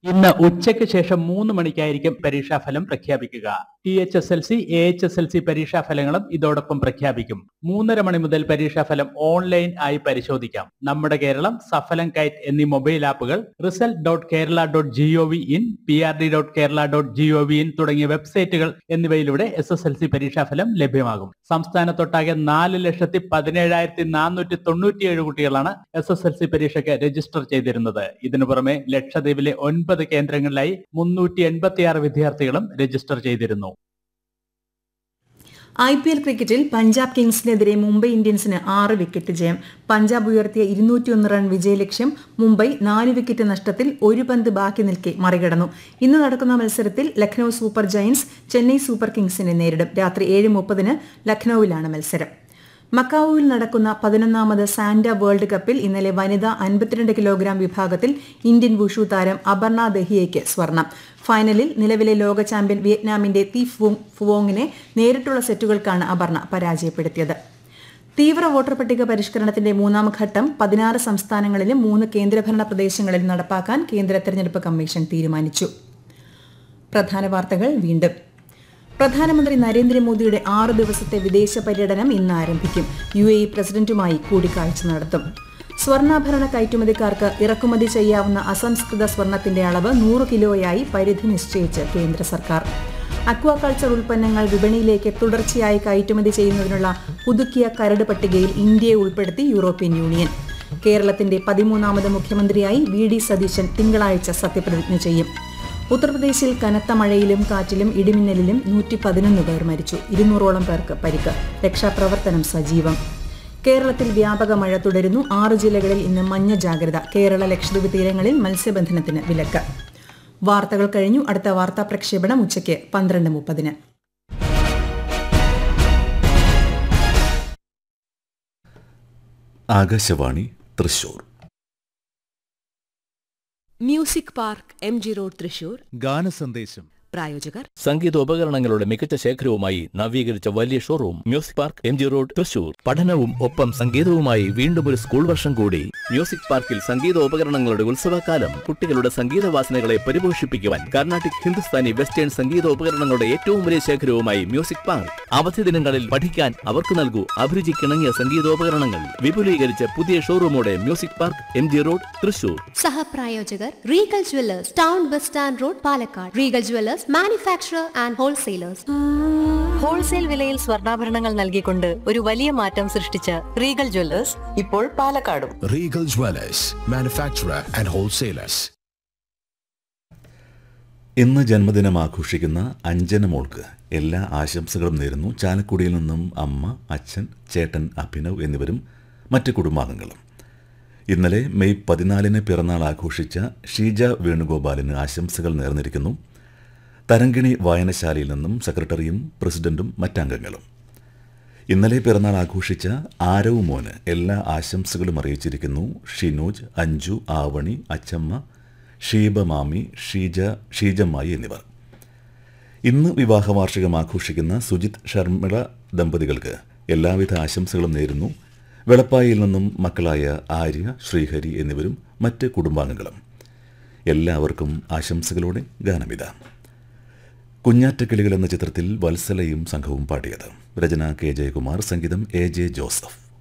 ഇന്ന് ഉച്ചയ്ക്ക് ശേഷം മൂന്ന് മണിക്കായിരിക്കും പരീക്ഷാഫലം പ്രഖ്യാപിക്കുക T H S L C A H S L C പരീക്ഷാഫലങ്ങളും ഇതോടൊപ്പം പ്രഖ്യാപിക്കും മൂന്നര മണി മുതൽ പരീക്ഷാഫലം ഓൺലൈൻ ആയി പരിശോധിക്കാം നമ്മുടെ കേരളം സഫലം കൈറ്റ് എന്നീ മൊബൈൽ ആപ്പുകൾ result dot Kerala dot G O V in P R D dot Kerala dot G O V in തുടങ്ങിയ വെബ്സൈറ്റുകൾ എന്നിവയിലൂടെ എസ് എസ് എൽ സി പരീക്ഷാഫലം ലഭ്യമാകും സംസ്ഥാനത്തൊട്ടാകെ നാല് ലക്ഷത്തി പതിനേഴായിരത്തി നാനൂറ്റി തൊണ്ണൂറ്റിയേഴ് കുട്ടികളാണ് എസ് എസ് എൽ സി പരീക്ഷയ്ക്ക് രജിസ്റ്റർ ചെയ്തിരുന്നത് ഇതിനു പുറമെ ലക്ഷദ്വീപിലെ ഒൻപത് കേന്ദ്രങ്ങളിലായി മുന്നൂറ്റി എൺപത്തിയാറ് വിദ്യാർത്ഥികളും രജിസ്റ്റർ ചെയ്തിരുന്നു ഐ പി എൽ ക്രിക്കറ്റിൽ പഞ്ചാബ് കിങ്സിനെതിരെ മുംബൈ ഇന്ത്യൻസിന് ആറ് വിക്കറ്റ് ജയം പഞ്ചാബ് ഉയർത്തിയ ഇരുന്നൂറ്റിയൊന്ന് റൺ വിജയലക്ഷ്യം മുംബൈ നാല് വിക്കറ്റ് നഷ്ടത്തിൽ ഒരു പന്ത് ബാക്കി നിൽക്കെ മറികടന്നു ഇന്ന് നടക്കുന്ന മത്സരത്തിൽ Lucknow super giants Chennai super കിങ്സിനെ നേരിടും രാത്രി ഏഴ് മുപ്പതിന് ലക്നൌവിലാണ് മത്സരം മക്കാവുവിൽ നടക്കുന്ന പതിനൊന്നാമത് സാന്റ വേൾഡ് കപ്പിൽ ഇന്നലെ വനിതാ അൻപത്തിരണ്ട് കിലോഗ്രാം വിഭാഗത്തിൽ ഇന്ത്യൻ വുഷു താരം അപർണ ദഹിയയ്ക്ക് സ്വർണം ഫൈനലിൽ നിലവിലെ ലോക ചാമ്പ്യൻ വിയറ്റ്നാമിന്റെ തി ഫുങ് ഫുവോങ്ങിനെ നേരിട്ടുള്ള സെറ്റുകൾക്കാണ് അപർണ പരാജയപ്പെടുത്തിയത് തീവ്ര വോട്ടർ പട്ടിക പരിഷ്കരണത്തിന്റെ മൂന്നാം ഘട്ടം പതിനാറ് സംസ്ഥാനങ്ങളിലും മൂന്ന് കേന്ദ്രഭരണ പ്രദേശങ്ങളിലും നടപ്പാക്കാൻ കേന്ദ്ര തെരഞ്ഞെടുപ്പ് കമ്മീഷൻ തീരുമാനിച്ചു പ്രധാന വാർത്തകൾ വീണ്ടും പ്രധാനമന്ത്രി നരേന്ദ്രമോദിയുടെ ആറ് ദിവസത്തെ വിദേശ പര്യടനം ഇന്ന് ആരംഭിക്കും യു എ ഇ പ്രസിഡന്റുമായി കൂടിക്കാഴ്ച നടത്തും സ്വർണ്ണാഭരണ കയറ്റുമതിക്കാർക്ക് ഇറക്കുമതി ചെയ്യാവുന്ന അസംസ്കൃത സ്വർണത്തിന്റെ അളവ് നൂറ് കിലോയായി പരിധി നിശ്ചയിച്ച് കേന്ദ്ര സർക്കാർ അക്വാകൾച്ചർ ഉൽപ്പന്നങ്ങൾ വിപണിയിലേക്ക് തുടർച്ചയായി കയറ്റുമതി ചെയ്യുന്നതിനുള്ള പുതുക്കിയ കരട് പട്ടികയിൽ ഇന്ത്യയെ ഉൾപ്പെടുത്തി യൂറോപ്യൻ യൂണിയൻ കേരളത്തിന്റെ പതിമൂന്നാമത് മുഖ്യമന്ത്രിയായി വി ഡി സതീശൻ തിങ്കളാഴ്ച സത്യപ്രതിജ്ഞ ചെയ്യും ഉത്തർപ്രദേശിൽ കനത്ത മഴയിലും കാറ്റിലും ഇടിമിന്നലിലും നൂറ്റി പതിനൊന്ന് പേർ മരിച്ചു ഇരുന്നൂറോളം പേർക്ക് പരിക്ക് രക്ഷാപ്രവർത്തനം സജീവം കേരളത്തിൽ വ്യാപക മഴ തുടരുന്നു ആറ് ജില്ലകളിൽ ഇന്ന് മഞ്ഞ ജാഗ്രത കേരള ലക്ഷദ്വീപ് തീരങ്ങളിൽ മത്സ്യബന്ധനത്തിന് വിലക്ക് വാർത്തകൾ കഴിഞ്ഞു അടുത്ത വാർത്താ പ്രക്ഷേപണം ഉച്ചയ്ക്ക് പന്ത്രണ്ട് മുപ്പതിന് Akashvani Thrissur music park M G road Thrissur ഗാനസന്ദേശം പ്രായോജകർ സംഗീതോപകരണങ്ങളുടെ മികച്ച ശേഖരവുമായി നവീകരിച്ച വലിയ showroom music park M G road Thrissur പഠനവും ഒപ്പം സംഗീതവുമായി വീണ്ടും ഒരു സ്കൂൾ വർഷം കൂടി മ്യൂസിക് പാർക്കിൽ സംഗീതോപകരണങ്ങളുടെ ഉത്സവകാലം കുട്ടികളുടെ സംഗീത വാസനകളെ പരിപോഷിപ്പിക്കുവാൻ കർണാട്ടിക് ഹിന്ദുസ്ഥാനി വെസ്റ്റേൺ സംഗീതോപകരണങ്ങളുടെ ഏറ്റവും വലിയ ശേഖരവുമായി മ്യൂസിക് പാർക്ക് അവധി ദിനങ്ങളിൽ പഠിക്കാൻ അവർക്ക് നൽകൂ അഭിരുചിക്കിണങ്ങിയ സംഗീതോപകരണങ്ങൾ വിപുലീകരിച്ച പുതിയ ഷോറൂമോടെ music park M G road Thrissur സഹപ്രായോജകർ Regal jewellers town bus stand road Palakkad Regal jewellers manufacturer and wholesalers wholesale വിലയിൽ സ്വർണ്ണാഭരണങ്ങൾ നൽകിക്കൊണ്ട് ഒരു വലിയ മാറ്റം സൃഷ്ടിച്ച റീഗൽ ജ്വല്ലേഴ്സ് ഇപ്പോൾ പാലക്കാടും Regal Dwellers, manufacturer and wholesalers. ഇന്ന് ജന്മദിനം ആഘോഷിക്കുന്ന അഞ്ജന മോൾക്ക് എല്ലാ ആശംസകളും നേരുന്നു ചാലക്കുടിയിൽ നിന്നും അമ്മ അച്ഛൻ ചേട്ടൻ അഭിനവ് എന്നിവരും മറ്റ് കുടുംബാംഗങ്ങളും ഇന്നലെ മെയ് പതിനാലിന് പിറന്നാൾ ആഘോഷിച്ച ഷീജ വേണുഗോപാലിന് ആശംസകൾ നേർന്നിരിക്കുന്നു തരങ്കിണി വായനശാലയിൽ നിന്നും സെക്രട്ടറിയും പ്രസിഡന്റും മറ്റംഗങ്ങളും ഇന്നലെ പിറന്നാൾ ആഘോഷിച്ച ആരവ് മോന് എല്ലാ ആശംസകളും അറിയിച്ചിരിക്കുന്നു ഷിനോജ് അഞ്ജു ആവണി അച്ചമ്മ ഷീബ മാമി ഷീജ ഷീജമ്മായി എന്നിവർ ഇന്ന് വിവാഹ വാർഷികം ആഘോഷിക്കുന്ന സുജിത് ഷർമിള ദമ്പതികൾക്ക് എല്ലാവിധ ആശംസകളും നേരുന്നു വെളപ്പായിൽ നിന്നും മക്കളായ ആര്യ ശ്രീഹരി എന്നിവരും മറ്റ് കുടുംബാംഗങ്ങളും എല്ലാവർക്കും ആശംസകളോടെ ഗാനമിത കുഞ്ഞാറ്റക്കിളികൾ എന്ന ചിത്രത്തിൽ വത്സലയും സംഘവും പാടിയത് രചന കെ ജയകുമാർ സംഗീതം എ ജെ ജോസഫ്